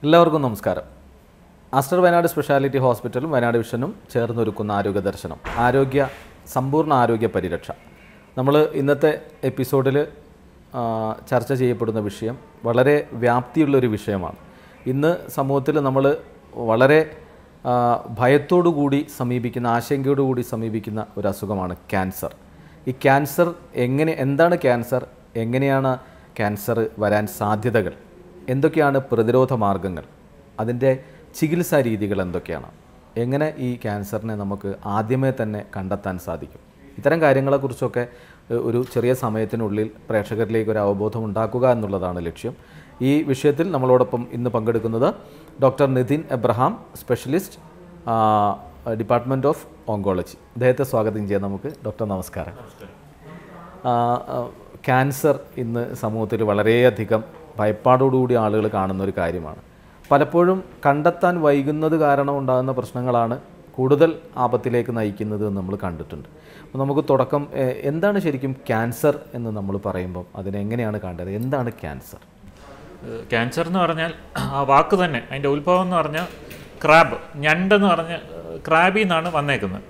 എല്ലാവർക്കും നമസ്കാരം Aster Wayanad speciality ഹോസ്പിറ്റലും വയനാട് വിഷനും ചേർന്നൊരുക്കുന്ന ആരോഗ്യ ദർശനം ആരോഗ്യ സമ്പൂർണ്ണ ആരോഗ്യ പരിരക്ഷ നമ്മൾ ഇന്നത്തെ എപ്പിസോഡിൽ ചർച്ച ചെയ്യപ്പെടുന്ന വിഷയം വളരെ വ്യാപ്തിയുള്ളൊരു വിഷയമാണ് ഇന്ന് സമൂഹത്തിൽ നമ്മൾ വളരെ ആ, ഭയത്തോടുകൂടി സമീപിക്കുന്ന ആശങ്കയോടുകൂടി സമീപിക്കുന്ന ഒരു അസുഖമാണ് ക്യാൻസർ ഈ ക്യാൻസർ എങ്ങനെ എന്താണ് ക്യാൻസർ എങ്ങനെയാണ് ക്യാൻസർ വരാൻ സാധ്യതകൾ എന്തൊക്കെയാണ് പ്രതിരോധ മാർഗങ്ങൾ അതിൻ്റെ ചികിത്സാ രീതികൾ എന്തൊക്കെയാണ് എങ്ങനെ ഈ ക്യാൻസറിനെ നമുക്ക് ആദ്യമേ തന്നെ കണ്ടെത്താൻ സാധിക്കും ഇത്തരം കാര്യങ്ങളെക്കുറിച്ചൊക്കെ ഏഹ്, ഒരു ചെറിയ സമയത്തിനുള്ളിൽ പ്രേക്ഷകരിലേക്ക് ഒരു അവബോധം ഉണ്ടാക്കുക എന്നുള്ളതാണ് ലക്ഷ്യം ഈ വിഷയത്തിൽ നമ്മളോടൊപ്പം ഇന്ന് പങ്കെടുക്കുന്നത് doctor Nithin Abraham specialist department of oncology അദ്ദേഹത്തെ സ്വാഗതം ചെയ്യാം നമുക്ക് ഡോക്ടർ നമസ്കാരം ആ, ആ, ക്യാൻസർ ഇന്ന് സമൂഹത്തിൽ വളരെയധികം ഭയപ്പാടോടുകൂടി ആളുകൾ കാണുന്ന ഒരു കാര്യമാണ് പലപ്പോഴും കണ്ടെത്താൻ വൈകുന്നത് കാരണം ഉണ്ടാകുന്ന പ്രശ്നങ്ങളാണ് കൂടുതൽ ആപത്തിലേക്ക് നയിക്കുന്നത് എന്ന് നമ്മൾ കണ്ടിട്ടുണ്ട് അപ്പോൾ നമുക്ക് തുടക്കം എ, എന്താണ് ശരിക്കും ക്യാൻസർ എന്ന് നമ്മൾ പറയുമ്പം അതിനെങ്ങനെയാണ് കാണേണ്ടത് എന്താണ് ക്യാൻസർ ക്യാൻസർ എന്ന് പറഞ്ഞാൽ ആ വാക്ക് തന്നെ അതിൻ്റെ ഉത്ഭവം എന്ന് പറഞ്ഞാൽ ക്രാബ് ഞണ്ടെന്ന് പറഞ്ഞ ക്രാബിൽ നിന്നാണ് വന്നേക്കുന്നത്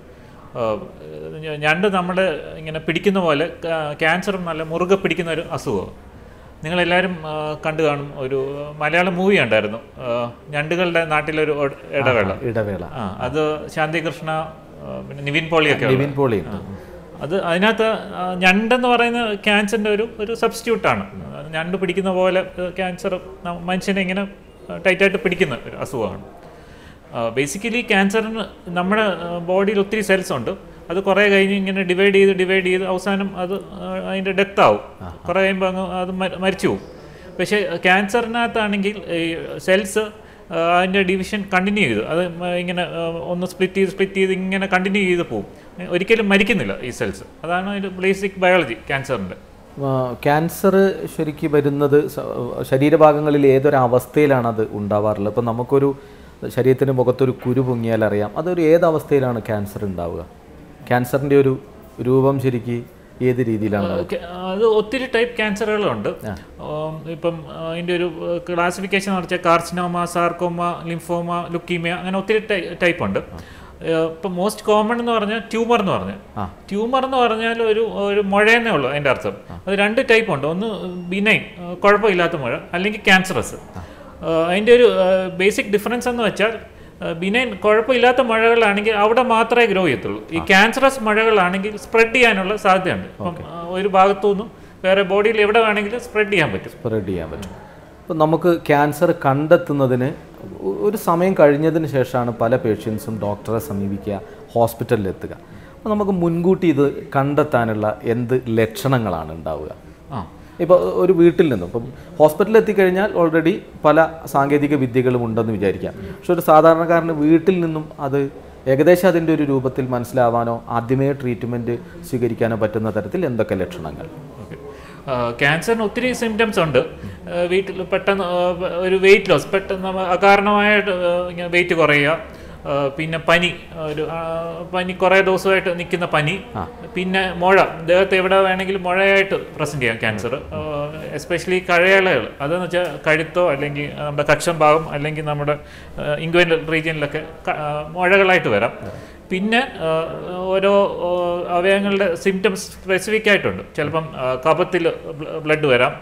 ഏഹ് ഞണ്ട് നമ്മൾ ഇങ്ങനെ പിടിക്കുന്ന പോലെ ക്യാൻസറും നല്ല മുറുകെ പിടിക്കുന്ന ഒരു അസുഖമാണ് നിങ്ങളെല്ലാവരും ആ, കണ്ടു കാണും ഒരു മലയാളം മൂവി ഉണ്ടായിരുന്നു ആ, ഞണ്ടുകളുടെ നാട്ടിലൊരു ഒ- ഇടവേള ഇടവേള ആ അത് ശാന്തികൃഷ്ണ ആ, പിന്നെ നിവിൻ പോളിയൊക്കെ ഉള്ള. നിവിൻ പോളി ആ. അത് അതിനകത്ത് ആ, ഞണ്ടെന്ന് പറയുന്ന ക്യാൻസറിൻ്റെ ഒരു ഒരു സബ്സ്റ്റിറ്റ്യൂട്ടാണ് ഞണ്ട് പിടിക്കുന്ന പോലെ ക്യാൻസർ മനുഷ്യനെ ഇങ്ങനെ ടൈറ്റായിട്ട് പിടിക്കുന്ന ഒരു അസുഖമാണ് ബേസിക്കലി ക്യാൻസറിന് നമ്മുടെ ബോഡിയിൽ ഒത്തിരി സെൽസ് ഉണ്ട് അത് കുറേ കഴിഞ്ഞ് ഇങ്ങനെ ഡിവൈഡ് ചെയ്ത് ഡിവൈഡ് ചെയ്ത് അവസാനം അത് ആ, അതിൻ്റെ ഡെത്ത് ആവും കുറേ കഴിയുമ്പോൾ അങ്ങ് അത് മ- മരിച്ചു പോകും പക്ഷേ ക്യാൻസറിനകത്താണെങ്കിൽ ഈ സെൽസ് അതിൻ്റെ ഡിവിഷൻ കണ്ടിന്യൂ ചെയ്തു അത് മ- ഇങ്ങനെ ആ, ഒന്ന് സ്പ്ലിറ്റ് ചെയ്ത് സ്പ്ലിറ്റ് ചെയ്ത് ഇങ്ങനെ കണ്ടിന്യൂ ചെയ്ത് പോകും ഒരിക്കലും മരിക്കുന്നില്ല ഈ സെൽസ് അതാണ് അതിൻ്റെ ബേസിക് ബയോളജി ക്യാൻസറിൻ്റെ ക്യാൻസർ ശരിക്കും വരുന്നത് സ- ശരീരഭാഗങ്ങളിൽ ഏതൊരവസ്ഥയിലാണ് അത് ഉണ്ടാവാറുള്ളത് ഇപ്പം നമുക്കൊരു ശരീരത്തിൻ്റെ മുഖത്തൊരു കുരു പൊങ്ങിയാൽ അറിയാം അതൊരു ഏത് അവസ്ഥയിലാണ് ക്യാൻസർ ഉണ്ടാവുക ക്യാൻസറിൻ്റെ ഒരു രൂപം ശരിക്ക് ഏത് രീതിയിലാണ് ഉണ്ടാവുക? ഓക്കെ, അത് ഒത്തിരി ടൈപ്പ് ക്യാൻസറുകളുണ്ട് ഉം, ഇപ്പം അതിൻ്റെ ഒരു ക്ലാസിഫിക്കേഷൻ എന്ന് വെച്ചാൽ കാർസിനോമ സാർക്കോമ ലിംഫോമ ലുക്കീമിയ അങ്ങനെ ഒത്തിരി ടൈപ്പ് ഉണ്ട് ഏഹ്, ഇപ്പം മോസ്റ്റ് കോമൺ എന്ന് പറഞ്ഞാൽ ട്യൂമർ എന്ന് പറഞ്ഞാൽ ട്യൂമർ എന്ന് പറഞ്ഞാൽ ഒരു ഒരു മുഴയെന്നേ ഉള്ളൂ അതിൻ്റെ അർത്ഥം അത് രണ്ട് ടൈപ്പ് ഉണ്ട് ഒന്ന് ബിനൈൻ കുഴപ്പമില്ലാത്ത മുഴ അല്ലെങ്കിൽ ക്യാൻസറസ് അതിൻ്റെ ഒരു ബേസിക് ഡിഫറൻസ് എന്ന് വെച്ചാൽ ബിനൈൻ കുഴപ്പമില്ലാത്ത മഴകളാണെങ്കിൽ അവിടെ മാത്രമേ ഗ്രോ ചെയ്യത്തുള്ളൂ ഈ ക്യാൻസറസ് മഴകളാണെങ്കിൽ സ്പ്രെഡ് ചെയ്യാനുള്ള സാധ്യതയുണ്ട് ഇപ്പം ആ, ഒരു ഭാഗത്തു നിന്നും വേറെ ബോഡിയിൽ എവിടെ വേണമെങ്കിലും സ്പ്രെഡ് ചെയ്യാൻ പറ്റും സ്പ്രെഡ് ചെയ്യാൻ പറ്റും അപ്പം നമുക്ക് ക്യാൻസർ കണ്ടെത്തുന്നതിന് ഒ- ഒരു സമയം കഴിഞ്ഞതിന് ശേഷമാണ് പല പേഷ്യൻസും ഡോക്ടറെ സമീപിക്കുക ഹോസ്പിറ്റലിൽ എത്തുക അപ്പോൾ നമുക്ക് മുൻകൂട്ടി ഇത് കണ്ടെത്താനുള്ള എന്ത് ലക്ഷണങ്ങളാണ് ഉണ്ടാവുക ആ ഇപ്പോൾ ഒരു വീട്ടിൽ നിന്നും ഇപ്പം ഹോസ്പിറ്റലിൽ എത്തിക്കഴിഞ്ഞാൽ ഓൾറെഡി പല സാങ്കേതിക വിദ്യകളും ഉണ്ടെന്ന് വിചാരിക്കാം പക്ഷെ ഒരു സാധാരണക്കാരന് വീട്ടിൽ നിന്നും അത് ഏകദേശം അതിൻ്റെ ഒരു രൂപത്തിൽ മനസ്സിലാവാനോ ആദ്യമേ ട്രീറ്റ്മെൻറ്റ് സ്വീകരിക്കാനോ പറ്റുന്ന തരത്തിൽ എന്തൊക്കെ ലക്ഷണങ്ങൾ ഓക്കെ ക്യാൻസറിന് ഒത്തിരി സിംറ്റംസ് ഉണ്ട് ആ, വീട്ടിൽ പെട്ടെന്ന് ആ, ഒരു വെയിറ്റ് ലോസ് പെട്ടെന്ന് നമ്മ- അകാരണമായിട്ട് ആ, ഇങ്ങനെ വെയിറ്റ് കുറയുക ആ, പിന്നെ പനി ഒരു ആ, പനി കുറേ ദിവസമായിട്ട് നിൽക്കുന്ന പനി പിന്നെ മുഴ ദേഹത്ത് എവിടെ വേണമെങ്കിലും മുഴയായിട്ട് പ്രസൻറ്റ് ചെയ്യാം ക്യാൻസർ എസ്പെഷ്യലി കഴയളകൾ അതെന്ന് വെച്ചാൽ കഴുത്തോ അല്ലെങ്കിൽ നമ്മുടെ കക്ഷം ഭാഗം അല്ലെങ്കിൽ നമ്മുടെ ഇൻക്വൻ്റൽ റീജിയനിലൊക്കെ ക- ആ, മുഴകളായിട്ട് വരാം പിന്നെ ആ, ഓരോ ആ, അവയവങ്ങളുടെ സിംറ്റംസ് സ്പെസിഫിക് ആയിട്ടുണ്ട് ചിലപ്പം കപത്തിൽ ബ്ലഡ് വരാം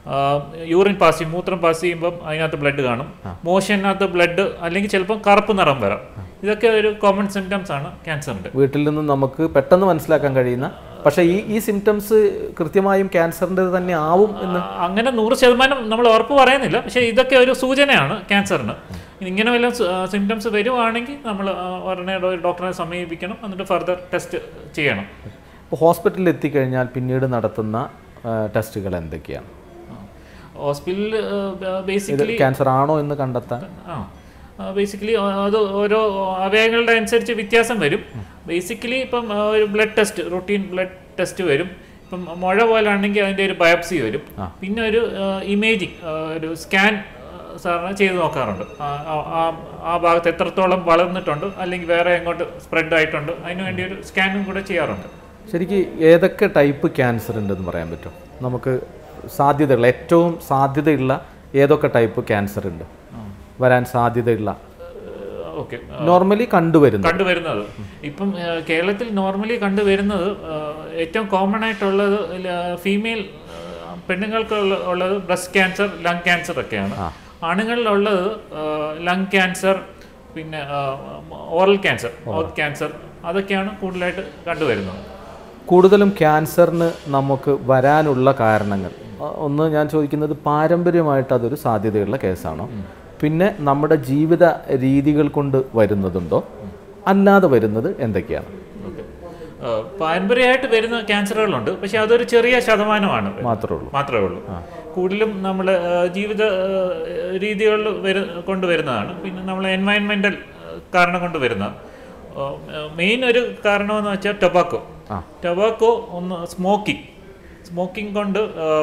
യൂറിൻ പാസ് ചെയ്യും മൂത്രം പാസ് ചെയ്യുമ്പം അതിനകത്ത് ബ്ലഡ് കാണും മോഷനകത്ത് ബ്ലഡ് അല്ലെങ്കിൽ ചിലപ്പം കറുപ്പ് നിറം വരാം ഇതൊക്കെ ഒരു കോമൺ സിംറ്റംസ് ആണ് ക്യാൻസറിൻ്റെ വീട്ടിൽ നിന്നും നമുക്ക് പെട്ടെന്ന് മനസ്സിലാക്കാൻ കഴിയുന്ന പക്ഷേ ഈ ഈ സിംറ്റംസ് കൃത്യമായും ക്യാൻസറിൻ്റെ തന്നെ ആവും എന്ന് അങ്ങനെ നൂറ് ശതമാനം നമ്മൾ ഉറപ്പ് പറയുന്നില്ല പക്ഷേ ഇതൊക്കെ ഒരു സൂചനയാണ് ക്യാൻസറിന് ഇങ്ങനെ വല്ല സിംറ്റംസ് വരുവാണെങ്കിൽ നമ്മൾ ഉടനെ ഒരു ഡോക്ടറെ സമീപിക്കണം എന്നിട്ട് ഫർദർ ടെസ്റ്റ് ചെയ്യണം ഇപ്പോൾ ഹോസ്പിറ്റലിൽ എത്തിക്കഴിഞ്ഞാൽ പിന്നീട് നടത്തുന്ന ആ, ടെസ്റ്റുകൾ എന്തൊക്കെയാണ് ഹോസ്പിറ്റലിൽ ഇത് ബേസിക്കലി ക്യാൻസർ ആണോ എന്ന് കണ്ടെത്താൻ ആ ബേസിക്കലി അത് ഓരോ അവയവങ്ങളുടെ അനുസരിച്ച് വ്യത്യാസം വരും ബേസിക്കലി ഇപ്പം ആ, ഒരു blood test routine blood test വരും ഇപ്പം മുഴ പോലാണെങ്കിൽ അതിൻ്റെ ഒരു ബയോപ്സി വരും പിന്നെ ഒരു ഇമേജിങ് ഒരു സ്കാൻ സാറിന് ചെയ്ത് നോക്കാറുണ്ട് ആ- ആ- ആ- ആ ഭാഗത്ത് എത്രത്തോളം വളർന്നിട്ടുണ്ട് അല്ലെങ്കിൽ വേറെ എങ്ങോട്ട് സ്പ്രെഡ് ആയിട്ടുണ്ട് അതിന് വേണ്ടി ഒരു സ്കാനും കൂടെ ചെയ്യാറുണ്ട് ശരിക്ക് ഏതൊക്കെ ടൈപ്പ് ക്യാൻസർ ഉണ്ടെന്ന് പറയാൻ പറ്റും നമുക്ക് സാധ്യതയുള്ള ഏറ്റവും സാധ്യതയുള്ള ഏതൊക്കെ ടൈപ്പ് ക്യാൻസർ ഉണ്ട് വരാൻ സാധ്യതയുള്ള ഓക്കെ നോർമലി കണ്ടുവരുന്നത് കണ്ടുവരുന്നത് ഇപ്പം ആ, കേരളത്തിൽ നോർമലി കണ്ടുവരുന്നത് ആ, ഏറ്റവും കോമൺ ആയിട്ടുള്ളത് ഫീമെയിൽ പെണ്ണുങ്ങൾക്ക് ഉള്ള- ഉള്ളത് ബ്രസ്റ്റ് ക്യാൻസർ ലങ് ക്യാൻസർ ഒക്കെയാണ് ആണുങ്ങളിലുള്ളത് ലങ് ക്യാൻസർ പിന്നെ ഓറൽ ക്യാൻസർ മൗത്ത് ക്യാൻസർ അതൊക്കെയാണ് കൂടുതലായിട്ട് കണ്ടുവരുന്നത് കൂടുതലും ക്യാൻസറിന് നമുക്ക് വരാനുള്ള കാരണങ്ങൾ ആ, ഒന്ന് ഞാൻ ചോദിക്കുന്നത് പാരമ്പര്യമായിട്ട് അതൊരു സാധ്യതയുള്ള കേസാണോ പിന്നെ നമ്മുടെ ജീവിത രീതികൾ കൊണ്ട് വരുന്നതുണ്ടോ അല്ലാതെ വരുന്നത് എന്തൊക്കെയാണ് ഓക്കെ പാരമ്പര്യമായിട്ട് വരുന്ന ക്യാൻസറുകളുണ്ട് പക്ഷെ അതൊരു ചെറിയ ശതമാനമാണ് മാത്രമേ ഉള്ളൂ മാത്രമേ ഉള്ളൂ കൂടുതലും നമ്മൾ ജീവിത ആ, രീതികളിൽ വരു കൊണ്ടുവരുന്നതാണ് പിന്നെ നമ്മൾ എൻവയൺമെന്റൽ കാരണം കൊണ്ട് വരുന്ന മെയിൻ ഒരു കാരണമെന്ന് വെച്ചാൽ ടൊബാക്കോ ടൊബാക്കോ ഒന്ന് സ്മോക്കിംഗ് സ്മോക്കിംഗ് കൊണ്ട്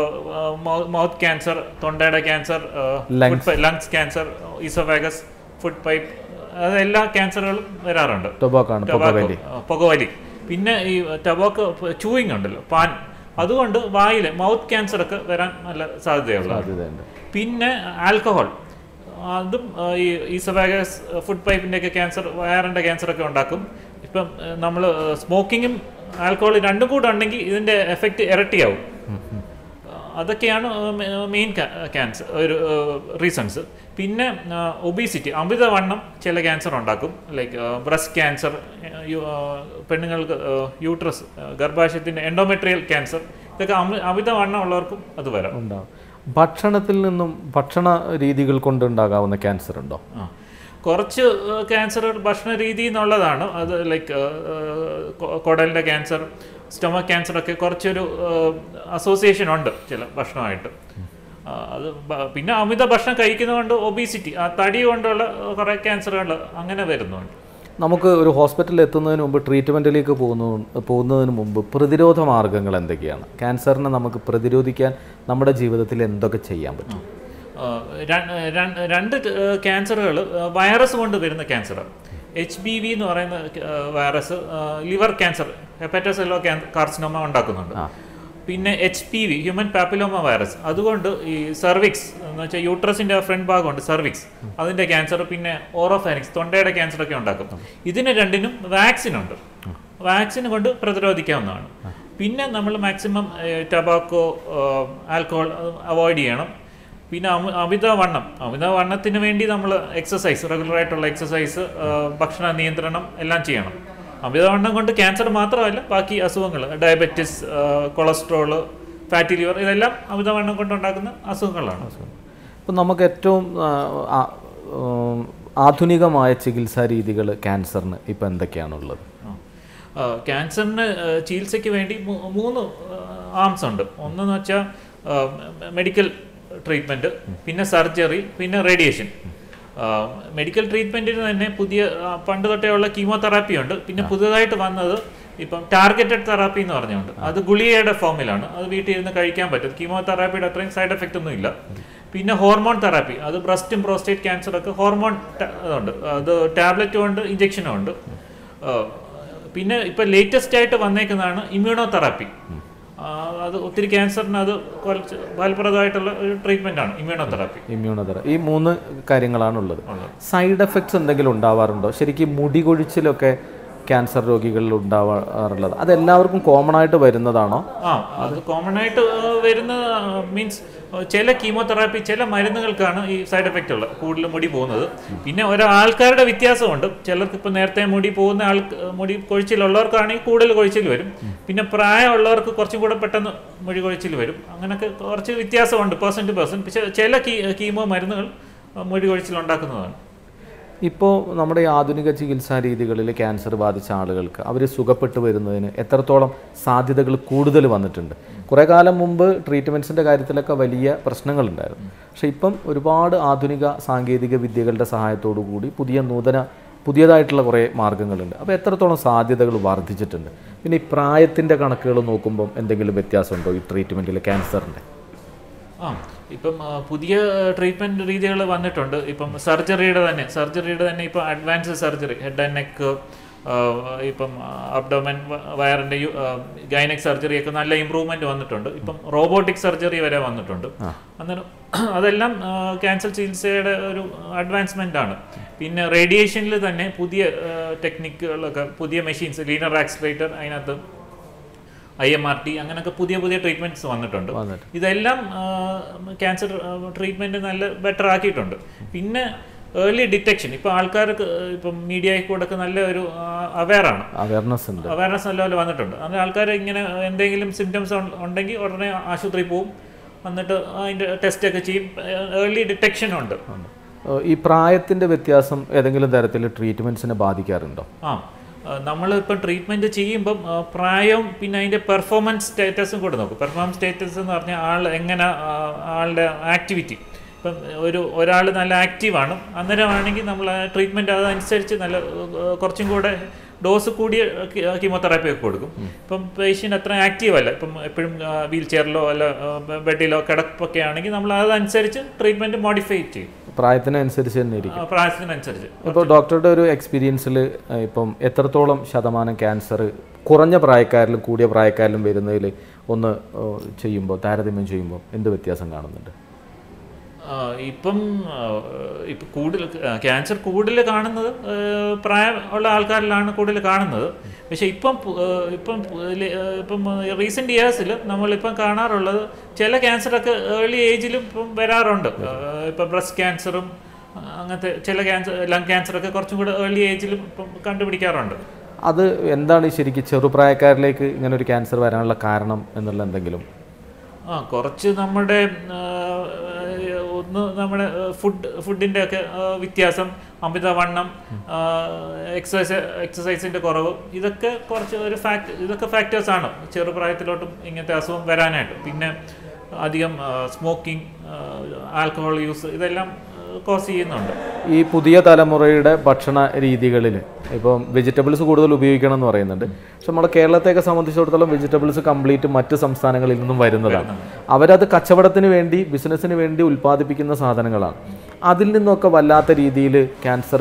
മൗത്ത് ക്യാൻസർ തൊണ്ടയുടെ cancer lungs cancer oesophagus food pipe അതെല്ലാ ക്യാൻസറുകളും വരാറുണ്ട് ടൊബാക്കാണ് ടൊബാക്കോ ആ, പുകവലി പിന്നെ ഈ ടൊബാക്കോ ചൂയിങ് ഉണ്ടല്ലോ പാൻ അതുകൊണ്ട് വായിൽ മൗത്ത് ക്യാൻസർ ഒക്കെ വരാൻ നല്ല സാധ്യതയുള്ള സാധ്യതയുണ്ട് പിന്നെ ആൽക്കഹോൾ അതും ആ, ഈ ഈസോഫാഗസ് ഫുഡ് പൈപ്പിൻ്റെ ഒക്കെ ക്യാൻസർ വയറിൻ്റെ ക്യാൻസർ ഒക്കെ ഉണ്ടാക്കും ഇപ്പം നമ്മൾ സ്മോക്കിങ്ങും ആൽക്കഹോൾ രണ്ടും കൂടെ ഉണ്ടെങ്കിൽ ഇതിൻ്റെ എഫക്റ്റ് ഇരട്ടിയാവും അതൊക്കെയാണ് മെയിൻ ക്യാൻസർ ഒരു റീസൺസ് പിന്നെ ഒബീസിറ്റി അമിതവണ്ണം ചില ക്യാൻസർ ഉണ്ടാക്കും ലൈക്ക് ബ്രസ്റ്റ് ക്യാൻസർ പെണ്ണുങ്ങൾക്ക് യൂട്രസ് ഗർഭാശയത്തിൻ്റെ എൻഡോമെട്രിയൽ ക്യാൻസർ ഇതൊക്കെ അമി അമിതവണ്ണം ഉള്ളവർക്കും അത് വരാം ഉണ്ടാവും ഭക്ഷണത്തിൽ നിന്നും ഭക്ഷണ രീതികൾ കൊണ്ടുണ്ടാകാവുന്ന ക്യാൻസർ ഉണ്ടോ ആ. കുറച്ച് ക്യാൻസർ ഭക്ഷണ രീതി എന്നുള്ളതാണ് അത് ലൈക്ക് കുടലിൻ്റെ ക്യാൻസർ സ്റ്റൊമക് ക്യാൻസർ ഒക്കെ കുറച്ചൊരു അസോസിയേഷൻ ഉണ്ട് ചില ഭക്ഷണമായിട്ട് ആ, അത് ബ- പിന്നെ അമിത ഭക്ഷണം കഴിക്കുന്നതുകൊണ്ട് ഒബീസിറ്റി ആ തടി കൊണ്ടുള്ള കുറേ ക്യാൻസറുകൾ അങ്ങനെ വരുന്നുണ്ട് നമുക്ക് ഒരു ഹോസ്പിറ്റലിൽ എത്തുന്നതിന് മുമ്പ് ട്രീറ്റ്മെൻറ്റിലേക്ക് പോകുന്ന പോകുന്നതിന് മുമ്പ് പ്രതിരോധ മാർഗങ്ങൾ എന്തൊക്കെയാണ് ക്യാൻസറിനെ നമുക്ക് പ്രതിരോധിക്കാൻ നമ്മുടെ ജീവിതത്തിൽ എന്തൊക്കെ ചെയ്യാൻ പറ്റും ആ, ര- ര- രണ്ട് ക്യാൻസറുകൾ വൈറസ് കൊണ്ട് വരുന്ന ക്യാൻസറാണ് എച്ച് ബി വി എന്ന് പറയുന്ന virus liver cancer hepatocellular carcinoma ഉണ്ടാക്കുന്നുണ്ട് പിന്നെ H P V human papilloma virus അതുകൊണ്ട് ഈ സെർവിക്സ് എന്ന് വെച്ചാൽ യൂട്രസിന്റെ ഫ്രണ്ട് ഭാഗമുണ്ട് സെർവിക്സ് അതിന്റെ ക്യാൻസർ പിന്നെ ഓറോഫാനിക്സ് തൊണ്ടയുടെ ക്യാൻസർ ഒക്കെ ഉണ്ടാക്കും ഇതിന് രണ്ടിനും വാക്സിൻ ഉണ്ട് വാക്സിൻ കൊണ്ട് പ്രതിരോധിക്കാവുന്നതാണ് പിന്നെ നമ്മൾ മാക്സിമം ടബാക്കോ ആൽക്കഹോൾ അവോയ്ഡ് ചെയ്യണം പിന്നെ അമി- അമിതവണ്ണം അമിതവണ്ണത്തിന് വേണ്ടി നമ്മൾ എക്സസൈസ് റെഗുലർ ആയിട്ടുള്ള എക്സസൈസ് ഭക്ഷണ നിയന്ത്രണം എല്ലാം ചെയ്യണം അമിതവണ്ണം കൊണ്ട് ക്യാൻസർ മാത്രമല്ല ബാക്കി അസുഖങ്ങൾ ഡയബറ്റിസ് കൊളസ്ട്രോള് ഫാറ്റി ലിവർ ഇതെല്ലാം അമിതവണ്ണം കൊണ്ടുണ്ടാക്കുന്ന അസുഖങ്ങളാണ് ഇപ്പം നമുക്ക് ഏറ്റവും ആ, ആ, ഉം, ആധുനികമായ ചികിത്സാ രീതികൾ ക്യാൻസറിന് ഇപ്പം എന്തൊക്കെയാണുള്ളത് ആ, ക്യാൻസറിന് ആ, ചികിത്സയ്ക്ക് വേണ്ടി മൂ- മൂന്ന് ആംസ് ഉണ്ട് ഒന്നെന്ന് വെച്ചാൽ മെഡിക്കൽ ട്രീറ്റ്മെൻറ്റ് പിന്നെ സർജറി പിന്നെ റേഡിയേഷൻ മെഡിക്കൽ ട്രീറ്റ്മെൻറ്റിന് തന്നെ പുതിയ ആ, പണ്ട് തൊട്ടേ ഉള്ള കീമോതെറാപ്പി ഉണ്ട് പിന്നെ പുതുതായിട്ട് വന്നത് ഇപ്പം ടാർഗറ്റഡ് തെറാപ്പി എന്ന് പറഞ്ഞുകൊണ്ട് അത് ഗുളികയുടെ ഫോമിലാണ് അത് വീട്ടിൽ ഇരുന്ന് കഴിക്കാൻ പറ്റും കീമോതെറാപ്പിയുടെ അത്രയും സൈഡ് എഫക്റ്റ് ഒന്നും ഇല്ല പിന്നെ ഹോർമോൺ തെറാപ്പി അത് ബ്രസ്റ്റും പ്രോസ്റ്റേറ്റ് ക്യാൻസർ ഒക്കെ ഹോർമോൺ അതുണ്ട് അത് ടാബ്ലറ്റും ഉണ്ട് ഇഞ്ചക്ഷനും ഉണ്ട് ആ, പിന്നെ ഇപ്പൊ ലേറ്റസ്റ്റ് ആയിട്ട് വന്നേക്കുന്നതാണ് ഇമ്മ്യൂണോ തെറാപ്പി അത് ഒത്തിരി ക്യാൻസറിന് അത് കുറച്ച് ഫലപ്രദമായിട്ടുള്ള ഒരു ട്രീറ്റ്മെന്റ് ആണ് ഇമ്മ്യൂണോ തെറാപ്പി ഇമ്മ്യൂണോതെറ ഈ മൂന്ന് കാര്യങ്ങളാണുള്ളത് സൈഡ് എഫക്ട്സ് എന്തെങ്കിലും ഉണ്ടാവാറുണ്ടോ ശരിക്കും മുടി കൊഴിച്ചിലൊക്കെ ക്യാൻസർ രോഗികളിൽ ഉണ്ടാവാറുള്ളത് അത് എല്ലാവർക്കും കോമൺ ആയിട്ട് വരുന്നതാണോ ആ അത് കോമൺ ആയിട്ട് ആ, വരുന്ന മീൻസ് ചില കീമോതെറാപ്പി ചില മരുന്നുകൾക്കാണ് ഈ സൈഡ് എഫക്റ്റ് ഉള്ളത് കൂടുതൽ മുടി പോകുന്നത് പിന്നെ ഓരോ ആൾക്കാരുടെ വ്യത്യാസമുണ്ട് ചിലർക്ക് ഇപ്പം നേരത്തെ മുടി പോകുന്ന ആൾ മുടി കൊഴിച്ചിലുള്ളവർക്കാണെങ്കിൽ കൂടുതൽ കൊഴിച്ചിൽ വരും പിന്നെ പ്രായമുള്ളവർക്ക് കുറച്ചും കൂടെ പെട്ടെന്ന് മുടി കൊഴിച്ചിൽ വരും അങ്ങനെയൊക്കെ കുറച്ച് വ്യത്യാസമുണ്ട് പേഴ്സൺ ടു പേഴ്സൺ പക്ഷേ ചില കീ കീമോ മരുന്നുകൾ ആ, മുടി കൊഴിച്ചിൽ ഉണ്ടാക്കുന്നതാണ് ഇപ്പോൾ നമ്മുടെ ഈ ആധുനിക ചികിത്സാ രീതികളിൽ ക്യാൻസർ ബാധിച്ച ആളുകൾക്ക് അവർ സുഖപ്പെട്ടു വരുന്നതിന് എത്രത്തോളം സാധ്യതകൾ കൂടുതൽ വന്നിട്ടുണ്ട് കുറേ കാലം മുമ്പ് ട്രീറ്റ്മെൻറ്റ്സിൻ്റെ കാര്യത്തിലൊക്കെ വലിയ പ്രശ്നങ്ങളുണ്ടായിരുന്നു പക്ഷേ ഇപ്പം ഒരുപാട് ആധുനിക സാങ്കേതിക വിദ്യകളുടെ സഹായത്തോടു കൂടി പുതിയ നൂതന പുതിയതായിട്ടുള്ള കുറേ മാർഗ്ഗങ്ങളുണ്ട് അപ്പോൾ എത്രത്തോളം സാധ്യതകൾ വർദ്ധിച്ചിട്ടുണ്ട് പിന്നെ ഈ പ്രായത്തിൻ്റെ കണക്കുകൾ നോക്കുമ്പം എന്തെങ്കിലും വ്യത്യാസമുണ്ടോ ഈ ട്രീറ്റ്മെൻറ്റിൽ ക്യാൻസറിൻ്റെ ആ ഇപ്പം ആ, പുതിയ ട്രീറ്റ്മെന്റ് രീതികൾ വന്നിട്ടുണ്ട് ഇപ്പം സർജറിയുടെ തന്നെ സർജറിയുടെ തന്നെ ഇപ്പം advance surgery head and neck ഇപ്പം അബ്ഡോമൻ വയറിൻ്റെ ഗൈനക് സർജറി ഒക്കെ നല്ല ഇമ്പ്രൂവ്മെന്റ് വന്നിട്ടുണ്ട് ഇപ്പം റോബോട്ടിക് സർജറി വരെ വന്നിട്ടുണ്ട് അന്നേരം അതെല്ലാം ക്യാൻസർ ചികിത്സയുടെ ഒരു അഡ്വാൻസ്മെന്റ് ആണ് പിന്നെ റേഡിയേഷനിൽ തന്നെ പുതിയ ടെക്നിക്കുകളൊക്കെ പുതിയ മെഷീൻസ് ലീനർ ആക്സിലേറ്റർ അതിനകത്ത് ഐ എം ആർ ടി അങ്ങനെയൊക്കെ പുതിയ പുതിയ ട്രീറ്റ്മെന്റ്സ് വന്നിട്ടുണ്ട് വന്നിട്ട്. ഇതെല്ലാം ക്യാൻസർ ട്രീറ്റ്മെന്റ് നല്ല ബെറ്റർ ആക്കിയിട്ടുണ്ട് പിന്നെ ഏർലി ഡിറ്റക്ഷൻ ഇപ്പൊ ആൾക്കാർക്ക് ഇപ്പം മീഡിയയിൽ കൂടെ ഒക്കെ നല്ല ഒരു അവെയർ ആണ് അവയർനെസ് ഉണ്ട് അവയർനെസ് നല്ലപോലെ വന്നിട്ടുണ്ട് അങ്ങനെ ആൾക്കാർ ഇങ്ങനെ എന്തെങ്കിലും സിംറ്റംസ് ഉണ്ടെങ്കിൽ ഉടനെ ആശുപത്രി പോവും എന്നിട്ട് അതിന്റെ ടെസ്റ്റ് ഒക്കെ ചെയ്യും ഏർലി ഡിറ്റക്ഷൻ ഉണ്ട് ഏഹ് ഈ പ്രായത്തിന്റെ വ്യത്യാസം ഏതെങ്കിലും തരത്തിൽ ട്രീറ്റ്മെന്റ്സിനെ ബാധിക്കാറുണ്ടോ ആ നമ്മളിപ്പം ട്രീറ്റ്മെൻറ്റ് ചെയ്യുമ്പം ആ, പ്രായവും പിന്നെ അതിൻ്റെ പെർഫോമൻസ് സ്റ്റേറ്റസും കൂടെ നോക്കും പെർഫോമൻസ് സ്റ്റേറ്റസ് എന്ന് പറഞ്ഞാൽ ആൾ എങ്ങനെ ആ, ആളുടെ ആക്ടിവിറ്റി ഇപ്പം ഒരു ഒരാൾ നല്ല ആക്റ്റീവാണ് അന്നേരമാണെങ്കിൽ നമ്മൾ ട്രീറ്റ്മെൻറ്റ് അതനുസരിച്ച് നല്ല ആ, കുറച്ചും കൂടെ ഡോസ് കൂടിയ കീമോതെറാപ്പി ഒക്കെ കൊടുക്കും ഇപ്പം പേഷ്യൻ്റ് അത്ര ആക്റ്റീവ് അല്ല ഇപ്പം എപ്പോഴും വീൽ ചെയറിലോ അല്ല ബെഡിലോ കിടപ്പൊക്കെ ആണെങ്കിൽ നമ്മൾ അതനുസരിച്ച് ട്രീറ്റ്മെൻറ്റ് മോഡിഫൈ ചെയ്യും പ്രായത്തിനനുസരിച്ച് തന്നെ ഇരിക്കും ആ, പ്രായത്തിനനുസരിച്ച് ഇപ്പോൾ ഡോക്ടറുടെ ഒരു എക്സ്പീരിയൻസിൽ ഇപ്പം എത്രത്തോളം ശതമാനം ക്യാൻസർ കുറഞ്ഞ പ്രായക്കാരിലും കൂടിയ പ്രായക്കാരിലും വരുന്നതിൽ ഒന്ന് ഏഹ്, ചെയ്യുമ്പോൾ താരതമ്യം ചെയ്യുമ്പോൾ എന്ത് വ്യത്യാസം കാണുന്നുണ്ട് ആ, ഇപ്പം ആ, ഇപ്പം കൂടുതൽ ക്യാൻസർ കൂടുതൽ കാണുന്നത് ആ, പ്രായമുള്ള ആൾക്കാരിലാണ് കൂടുതൽ കാണുന്നത് പക്ഷെ ഇപ്പം പു- ആ, ഇപ്പം പു- ലെ- ആ, ഇപ്പം റീസെൻ്റ് ഇയേഴ്സിൽ നമ്മളിപ്പം കാണാറുള്ളത് ചില ക്യാൻസറൊക്കെ ഏർലി ഏജിലും ഇപ്പം വരാറുണ്ട് ആ, ഇപ്പം ബ്രസ്റ്റ് ക്യാൻസറും ആ, അങ്ങനത്തെ ചില ക്യാൻസർ ലങ് ക്യാൻസറൊക്കെ കുറച്ചും കൂടെ ഏർലി ഏജിലും ഇപ്പം കണ്ടുപിടിക്കാറുണ്ട് അത് എന്താണ് ഈ ശരിക്കും ചെറുപ്രായക്കാരിലേക്ക് ഇങ്ങനെ ഒരു ക്യാൻസർ വരാനുള്ള കാരണം എന്നുള്ള എന്തെങ്കിലും ആ കുറച്ച് നമ്മുടെ ആ, ഒന്ന് നമ്മുടെ ഫുഡ് ഫുഡിൻ്റെ ഒക്കെ ആ, വ്യത്യാസം അമിതവണ്ണം എക്സസൈസ് എക്സസൈസിൻ്റെ കുറവ് ഇതൊക്കെ കുറച്ച് ഒരു ഫാക്ട് ഇതൊക്കെ ഫാക്ടേഴ്സ് ആണ് ചെറുപ്രായത്തിലോട്ടും ഇങ്ങനത്തെ അസുഖം വരാനായിട്ട് പിന്നെ അധികം സ്മോക്കിംഗ് ആൽക്കഹോൾ യൂസ് ഇതെല്ലാം കോസ് ചെയ്യുന്നുണ്ട് ഈ പുതിയ തലമുറയുടെ ഭക്ഷണ രീതികളിൽ ഇപ്പം വെജിറ്റബിൾസ് കൂടുതൽ ഉപയോഗിക്കണം എന്ന് പറയുന്നുണ്ട് പക്ഷെ നമ്മുടെ കേരളത്തെയൊക്കെ സംബന്ധിച്ചിടത്തോളം വെജിറ്റബിൾസ് കംപ്ലീറ്റ് മറ്റ് സംസ്ഥാനങ്ങളിൽ നിന്നും വരുന്നതാണ് അവരത് കച്ചവടത്തിന് വേണ്ടി ബിസിനസ്സിന് വേണ്ടി ഉൽപ്പാദിപ്പിക്കുന്ന സാധനങ്ങളാണ് അതിൽ നിന്നൊക്കെ വല്ലാത്ത രീതിയിൽ ക്യാൻസർ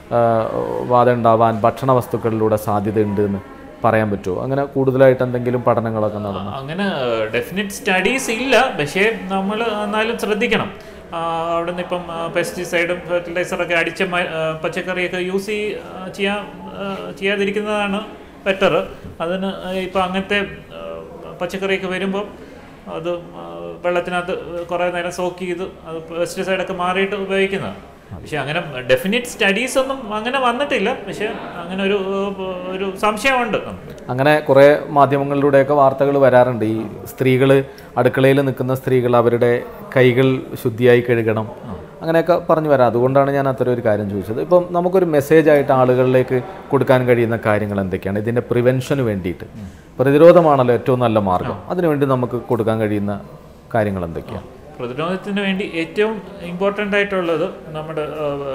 ബാധ ഉണ്ടാവാൻ ഭക്ഷണ വസ്തുക്കളിലൂടെ സാധ്യതയുണ്ട് എന്ന് പറയാൻ പറ്റുമോ അങ്ങനെ കൂടുതലായിട്ട് എന്തെങ്കിലും പഠനങ്ങളൊക്കെ നടന്നു അങ്ങനെ ഡെഫിനറ്റ് സ്റ്റഡീസ് ഇല്ല പക്ഷേ നമ്മൾ എന്നാലും ശ്രദ്ധിക്കണം ആ, അവിടുന്ന് ഇപ്പം പെസ്റ്റിസൈഡും ഫെർട്ടിലൈസറൊക്കെ അടിച്ച മ- ആ, പച്ചക്കറിയൊക്കെ യൂസ് ചെയ്യ ആ, ചെയ്യാ ആ, ചെയ്യാതിരിക്കുന്നതാണ് ബെറ്റർ അതിന് ഇപ്പം അങ്ങനത്തെ ആ, പച്ചക്കറിയൊക്കെ വരുമ്പോൾ അത് ആ, വെള്ളത്തിനകത്ത് കുറേ നേരം സോക്ക് ചെയ്ത് അത് പെസ്റ്റിസൈഡൊക്കെ മാറിയിട്ട് ഉപയോഗിക്കുന്നതാണ് പക്ഷെ അങ്ങനെ ഡെഫിനിറ്റ് സ്റ്റഡീസ് ഒന്നും അങ്ങനെ വന്നിട്ടില്ല പക്ഷെ അങ്ങനെ ഒരു ഒരു സംശയമുണ്ട് നമുക്ക് അങ്ങനെ കുറേ മാധ്യമങ്ങളിലൂടെയൊക്കെ വാർത്തകൾ വരാറുണ്ട് ഈ സ്ത്രീകൾ അടുക്കളയിൽ നിൽക്കുന്ന സ്ത്രീകൾ അവരുടെ കൈകൾ ശുദ്ധിയായി കഴുകണം അങ്ങനെയൊക്കെ പറഞ്ഞു വരാം അതുകൊണ്ടാണ് ഞാൻ അത്തരം ഒരു കാര്യം ചോദിച്ചത് ഇപ്പം നമുക്കൊരു മെസ്സേജ് ആയിട്ട് ആളുകളിലേക്ക് കൊടുക്കാൻ കഴിയുന്ന കാര്യങ്ങൾ എന്തൊക്കെയാണ് ഇതിൻ്റെ പ്രിവെൻഷന് വേണ്ടിയിട്ട് പ്രതിരോധമാണല്ലോ ഏറ്റവും നല്ല മാർഗം അതിനുവേണ്ടി നമുക്ക് കൊടുക്കാൻ കഴിയുന്ന കാര്യങ്ങൾ എന്തൊക്കെയാണ് പ്രതിരോധത്തിന് വേണ്ടി ഏറ്റവും ഇമ്പോർട്ടൻ്റ് ആയിട്ടുള്ളത് നമ്മുടെ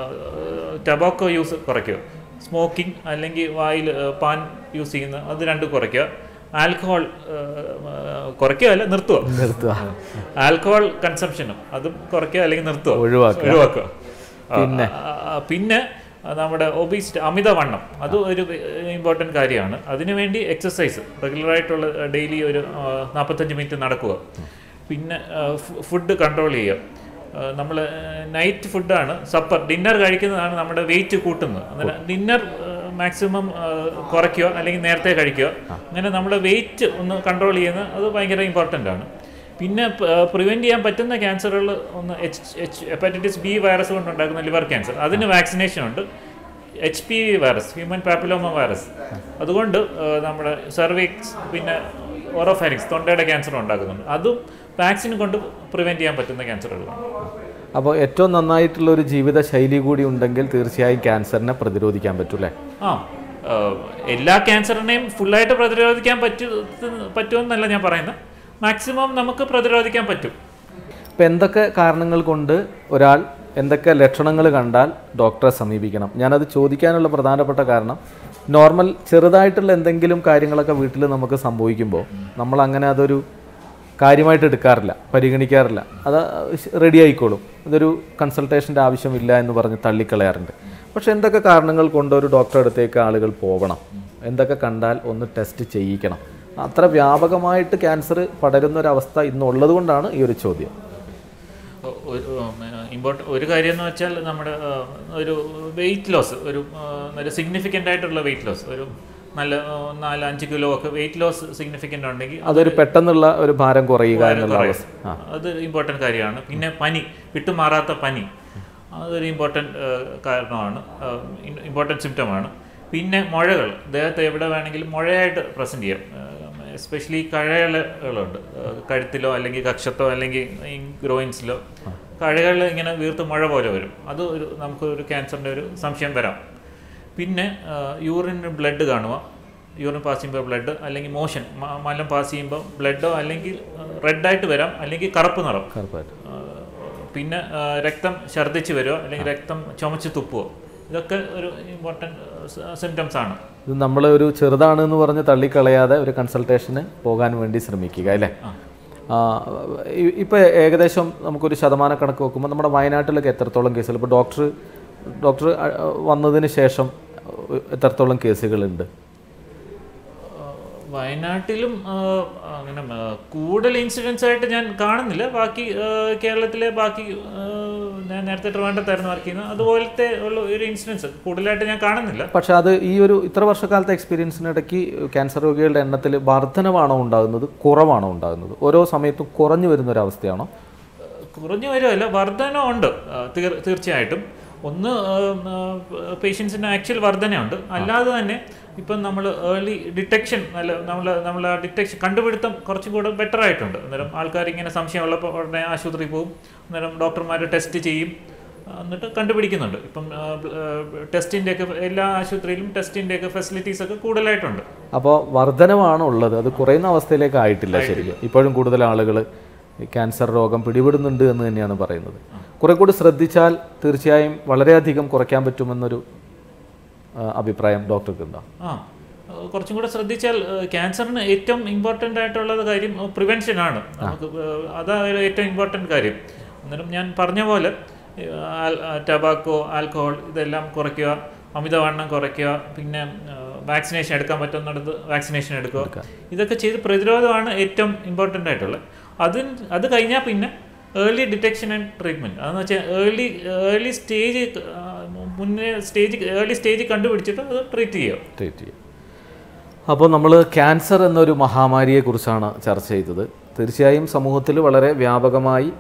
ടബാക്കോ യൂസ് കുറയ്ക്കുക സ്മോക്കിംഗ് അല്ലെങ്കിൽ വായിൽ പാൻ യൂസ് ചെയ്യുന്ന അത് രണ്ടും കുറയ്ക്കുക ആൽക്കഹോൾ കുറയ്ക്കുക അല്ല നിർത്തുക നിർത്തുക ആൽക്കഹോൾ കൺസംഷനും അതും കുറയ്ക്കുക അല്ലെങ്കിൽ നിർത്തുക ഒഴിവാക്കുക. ഒഴിവാക്കുക പിന്നെ പിന്നെ നമ്മുടെ ഒബീസിറ്റി അമിതവണ്ണം അത് ഒരു ഇമ്പോർട്ടൻറ്റ് കാര്യമാണ് അതിനുവേണ്ടി എക്സസൈസ് റെഗുലറായിട്ടുള്ള ഡെയിലി ഒരു നാൽപ്പത്തഞ്ച് മിനിറ്റ് നടക്കുക പിന്നെ ഫുഡ് കൺട്രോൾ ചെയ്യുക നമ്മൾ നൈറ്റ് ഫുഡാണ് സപ്പർ ഡിന്നർ കഴിക്കുന്നതാണ് നമ്മുടെ വെയിറ്റ് കൂട്ടുന്നത് അങ്ങനെ ഡിന്നർ മാക്സിമം കുറയ്ക്കുക അല്ലെങ്കിൽ നേരത്തെ കഴിക്കുക അങ്ങനെ നമ്മുടെ വെയിറ്റ് ഒന്ന് കൺട്രോൾ ചെയ്യുന്നത് അത് ഭയങ്കര ഇമ്പോർട്ടൻ്റ് ആണ് പിന്നെ പ്രിവെൻറ്റ് ചെയ്യാൻ പറ്റുന്ന ക്യാൻസറുകൾ ഒന്ന് H H hepatitis B virus കൊണ്ടുണ്ടാക്കുന്ന ലിവർ ക്യാൻസർ അതിന് വാക്സിനേഷൻ ഉണ്ട് H P V virus human papilloma virus അതുകൊണ്ട് ആ, നമ്മുടെ സെർവിക്സ് പിന്നെ ഓറോഫാരിക്സ് തൊണ്ടയുടെ ക്യാൻസർ ഉണ്ടാക്കുന്നുണ്ട് അതും വാക്സിൻ കൊണ്ട് പ്രിവെൻറ്റ് ചെയ്യാൻ പറ്റുന്ന ക്യാൻസറുകളാണ് അപ്പോൾ ഏറ്റവും നന്നായിട്ടുള്ള ഒരു ജീവിത ശൈലി കൂടി ഉണ്ടെങ്കിൽ തീർച്ചയായും ക്യാൻസറിനെ പ്രതിരോധിക്കാൻ പറ്റൂലേ ആ ആ, എല്ലാ ക്യാൻസറിനെയും ഫുള്ളായിട്ട് പ്രതിരോധിക്കാൻ പറ്റു പറ്റുമെന്നല്ല ഞാൻ പറയുന്നത് മാക്സിമം നമുക്ക് പ്രതിരോധിക്കാൻ പറ്റും ഇപ്പം എന്തൊക്കെ കാരണങ്ങൾ കൊണ്ട് ഒരാൾ എന്തൊക്കെ ലക്ഷണങ്ങൾ കണ്ടാൽ ഡോക്ടറെ സമീപിക്കണം ഞാനത് ചോദിക്കാനുള്ള പ്രധാനപ്പെട്ട കാരണം നോർമൽ ചെറുതായിട്ടുള്ള എന്തെങ്കിലും കാര്യങ്ങളൊക്കെ വീട്ടിൽ നമുക്ക് സംഭവിക്കുമ്പോൾ നമ്മൾ അങ്ങനെ അതൊരു കാര്യമായിട്ട് എടുക്കാറില്ല പരിഗണിക്കാറില്ല അത് റെഡി ആയിക്കോളും ഇതൊരു കൺസൾട്ടേഷൻ്റെ ആവശ്യമില്ല എന്ന് പറഞ്ഞ് തള്ളിക്കളയാറുണ്ട് പക്ഷെ എന്തൊക്കെ കാരണങ്ങൾ കൊണ്ട് ഒരു ഡോക്ടറെ അടുത്തേക്ക് ആളുകൾ പോകണം എന്തൊക്കെ കണ്ടാൽ ഒന്ന് ടെസ്റ്റ് ചെയ്യിക്കണം അത്ര വ്യാപകമായിട്ട് ക്യാൻസർ പടരുന്ന ഒരു അവസ്ഥ ഇന്നുള്ളത് കൊണ്ടാണ് ഈ ഒരു ചോദ്യം ഇമ്പോർട്ട ഒരു കാര്യം എന്ന് വെച്ചാൽ നമ്മുടെ ആ, ഒരു വെയിറ്റ് ലോസ് ഒരു ആ, നല്ല സിഗ്നിഫിക്കൻ്റ് ആയിട്ടുള്ള വെയിറ്റ് ലോസ് ഒരു നല്ല ആ, നാല് അഞ്ച് കിലോ ഒക്കെ വെയിറ്റ് ലോസ് സിഗ്നിഫിക്കൻ്റ് ഉണ്ടെങ്കിൽ അതൊരു പെട്ടെന്ന് ഒരു ഭാരം കുറയുക എന്നുള്ള അവസ്ഥ ആ അത് ഇമ്പോർട്ടൻ്റ് കാര്യമാണ് പിന്നെ പനി വിട്ടുമാറാത്ത പനി അതൊരു ഇമ്പോർട്ടൻ്റ് കാരണമാണ് ഇമ്പോർട്ടൻ്റ് സിംറ്റമാണ് പിന്നെ മുഴകൾ ദേഹത്ത് എവിടെ വേണമെങ്കിലും മുഴയായിട്ട് പ്രസൻറ്റ് ചെയ്യാം എസ്പെഷ്യലി കഴകളുണ്ട് കഴുത്തിലോ അല്ലെങ്കിൽ കക്ഷത്തോ അല്ലെങ്കിൽ ഗ്രോയിൻസിലോ കഴകളിൽ ഇങ്ങനെ വീർത്ത് മുഴ പോലെ വരും അത് ഒരു നമുക്ക് ഒരു ക്യാൻസറിൻ്റെ ഒരു സംശയം വരാം പിന്നെ യൂറിന് ബ്ലഡ് കാണുക യൂറിൻ പാസ് ചെയ്യുമ്പോൾ ബ്ലഡ് അല്ലെങ്കിൽ മോഷൻ മലം പാസ് ചെയ്യുമ്പോൾ ബ്ലഡോ അല്ലെങ്കിൽ റെഡായിട്ട് വരാം അല്ലെങ്കിൽ കറുപ്പ് നിറം കറുപ്പായിട്ട് ആ, പിന്നെ ആ, രക്തം ഛർദ്ദിച്ച് വരുമോ അല്ലെങ്കിൽ രക്തം ചുമച്ച് തുപ്പുവോ ഇതൊക്കെ ഒരു ഇമ്പോർട്ടൻറ്റ് സിംറ്റംസ് ആണ് ഇത് നമ്മൾ ഒരു ചെറുതാണ് എന്ന് പറഞ്ഞ് തള്ളിക്കളയാതെ ഒരു കൺസൾട്ടേഷന് പോകാൻ വേണ്ടി ശ്രമിക്കുക അല്ലേ ഇപ്പോൾ ഏകദേശം നമുക്കൊരു ശതമാന കണക്ക് വെക്കുമ്പോൾ നമ്മുടെ വയനാട്ടിലൊക്കെ എത്രത്തോളം കേസുകൾ ഇപ്പോൾ ഡോക്ടർ ഡോക്ടർ വന്നതിന് ശേഷം എത്രത്തോളം കേസുകളുണ്ട് ആ, വയനാട്ടിലും ആ, അങ്ങനെ ആ, കൂടുതൽ ഇൻസിഡൻസ് ആയിട്ട് ഞാൻ കാണുന്നില്ല ബാക്കി ആ, കേരളത്തിലെ ബാക്കി ആ, ഞാൻ നേരത്തെ ട്രിവാൻഡത്തായിരുന്നു വർക്ക് ചെയ്യുന്നത് അതുപോലത്തെ ഉള്ള ഒരു ഇൻസിഡൻസ് കൂടുതലായിട്ട് ഞാൻ കാണുന്നില്ല പക്ഷെ അത് ഈ ഒരു ഇത്ര വർഷക്കാലത്തെ എക്സ്പീരിയൻസിനിടയ്ക്ക് ക്യാൻസർ രോഗികളുടെ എണ്ണത്തിൽ വർധനവാണോ ഉണ്ടാകുന്നത് കുറവാണോ ഉണ്ടാകുന്നത് ഓരോ സമയത്തും കുറഞ്ഞു വരുന്ന ഒരു അവസ്ഥയാണോ കുറഞ്ഞു വരുമല്ല വർധന ഉണ്ട് ആ, തീർ- തീർച്ചയായിട്ടും ഒന്ന് പേഷ്യൻസിന് ആക്ച്വൽ വർധനയുണ്ട് അല്ലാതെ തന്നെ ഇപ്പം നമ്മൾ ഏർലി ഡിറ്റക്ഷൻ നല്ല നമ്മൾ നമ്മൾ ആ ഡിറ്റക്ഷൻ കണ്ടുപിടുത്തം കുറച്ചും കൂടെ ബെറ്റർ ആയിട്ടുണ്ട് അന്നേരം ആൾക്കാർ ഇങ്ങനെ സംശയമുള്ളപ്പോൾ ഉടനെ ആശുപത്രിയിൽ പോകും അന്നേരം ഡോക്ടർമാർ ടെസ്റ്റ് ചെയ്യും ആ, എന്നിട്ട് കണ്ടുപിടിക്കുന്നുണ്ട് ഇപ്പം ടെസ്റ്റിൻ്റെ ഒക്കെ എല്ലാ ആശുപത്രിയിലും ടെസ്റ്റിൻ്റെ ഒക്കെ ഫെസിലിറ്റീസ് ഒക്കെ കൂടുതലായിട്ടുണ്ട് അപ്പോൾ വർധനവാണ് ഉള്ളത് അത് കുറയുന്ന അവസ്ഥയിലേക്ക് ആയിട്ടില്ല ശരിക്കും ഇപ്പോഴും കൂടുതൽ ആളുകൾ ക്യാൻസർ രോഗം പിടിപെടുന്നുണ്ട് എന്ന് തന്നെയാണ് പറയുന്നത് കുറെ കൂടി ശ്രദ്ധിച്ചാൽ തീർച്ചയായും വളരെയധികം കുറയ്ക്കാൻ പറ്റുമെന്നൊരു ആ, അഭിപ്രായം ഡോക്ടർക്ക് ഉണ്ടോ ആ ഏഹ് കുറച്ചും കൂടെ ശ്രദ്ധിച്ചാൽ ഏഹ് ക്യാൻസറിന് ഏറ്റവും ഇമ്പോർട്ടൻ്റ് ആയിട്ടുള്ളത് കാര്യം പ്രിവെൻഷൻ ആണ് നമുക്ക് ഏഹ് അതാണ് ഏറ്റവും ഇമ്പോർട്ടൻ്റ് കാര്യം അന്നേരം ഞാൻ പറഞ്ഞ പോലെ ടബാക്കോ ആൽക്കഹോൾ ഇതെല്ലാം കുറയ്ക്കുക അമിതവണ്ണം കുറയ്ക്കുക പിന്നെ വാക്സിനേഷൻ എടുക്കാൻ പറ്റുന്നിടത്ത് വാക്സിനേഷൻ എടുക്കുക ഇതൊക്കെ ചെയ്ത് പ്രതിരോധമാണ് ഏറ്റവും ഇമ്പോർട്ടൻ്റ് ആയിട്ടുള്ളത് അതിന് അത് കഴിഞ്ഞാൽ പിന്നെ ഏർലി ഡിറ്റക്ഷൻ ആൻഡ് ട്രീറ്റ്മെൻറ്റ് അതെന്ന് വെച്ചാൽ ഏർലി ഏർലി സ്റ്റേജ് മുന്നേ സ്റ്റേജ് ഏർലി സ്റ്റേജ് കണ്ടുപിടിച്ചിട്ട് അത് ട്രീറ്റ് ചെയ്യുക ട്രീറ്റ് ചെയ്യും അപ്പോൾ നമ്മൾ ക്യാൻസർ എന്നൊരു മഹാമാരിയെക്കുറിച്ചാണ് ചർച്ച ചെയ്തത് തീർച്ചയായും സമൂഹത്തിൽ വളരെ വ്യാപകമായി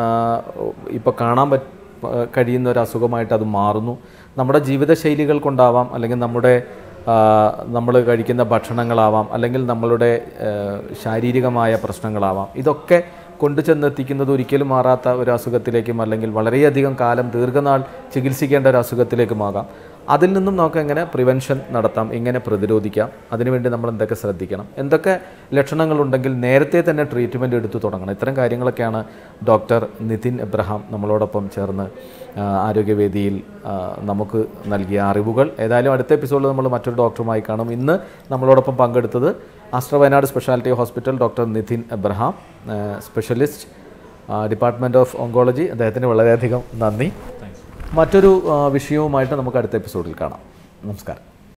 ഇപ്പോൾ കാണാൻ പറ്റ കഴിയുന്ന ഒരു അസുഖമായിട്ട് അത് മാറുന്നു നമ്മുടെ ജീവിതശൈലികൾ കൊണ്ടാവാം അല്ലെങ്കിൽ നമ്മുടെ നമ്മൾ കഴിക്കുന്ന ഭക്ഷണങ്ങളാവാം അല്ലെങ്കിൽ നമ്മളുടെ ആ, ശാരീരികമായ പ്രശ്നങ്ങളാവാം ഇതൊക്കെ കൊണ്ടു ചെന്നെത്തിക്കുന്നത് ഒരിക്കലും മാറാത്ത ഒരു അസുഖത്തിലേക്കും അല്ലെങ്കിൽ വളരെയധികം കാലം ദീർഘനാൾ ചികിത്സിക്കേണ്ട ഒരു അസുഖത്തിലേക്കുമാകാം അതിൽ നിന്നും നമുക്ക് എങ്ങനെ പ്രിവെൻഷൻ നടത്താം എങ്ങനെ പ്രതിരോധിക്കാം അതിനുവേണ്ടി നമ്മൾ എന്തൊക്കെ ശ്രദ്ധിക്കണം എന്തൊക്കെ ലക്ഷണങ്ങളുണ്ടെങ്കിൽ നേരത്തെ തന്നെ ട്രീറ്റ്മെൻറ്റ് എടുത്തു തുടങ്ങണം ഇത്തരം കാര്യങ്ങളൊക്കെയാണ് ഡോക്ടർ നിതിൻ എബ്രഹാം നമ്മളോടൊപ്പം ചേർന്ന് ആ, ആരോഗ്യവേദിയിൽ ആ, നമുക്ക് നൽകിയ അറിവുകൾ ഏതായാലും അടുത്ത എപ്പിസോഡിൽ നമ്മൾ മറ്റൊരു ഡോക്ടറുമായി കാണും ഇന്ന് നമ്മളോടൊപ്പം പങ്കെടുത്തത് Aster Wayanad speciality hospital doctor Nithin Abraham ആ, സ്പെഷ്യലിസ്റ്റ് ആ, ഡിപ്പാർട്ട്മെൻറ്റ് ഓഫ് ഓങ്കോളജി അദ്ദേഹത്തിന് വളരെയധികം നന്ദി താങ്ക്സ് മറ്റൊരു ആ, വിഷയവുമായിട്ട് നമുക്ക് അടുത്ത എപ്പിസോഡിൽ കാണാം നമസ്കാരം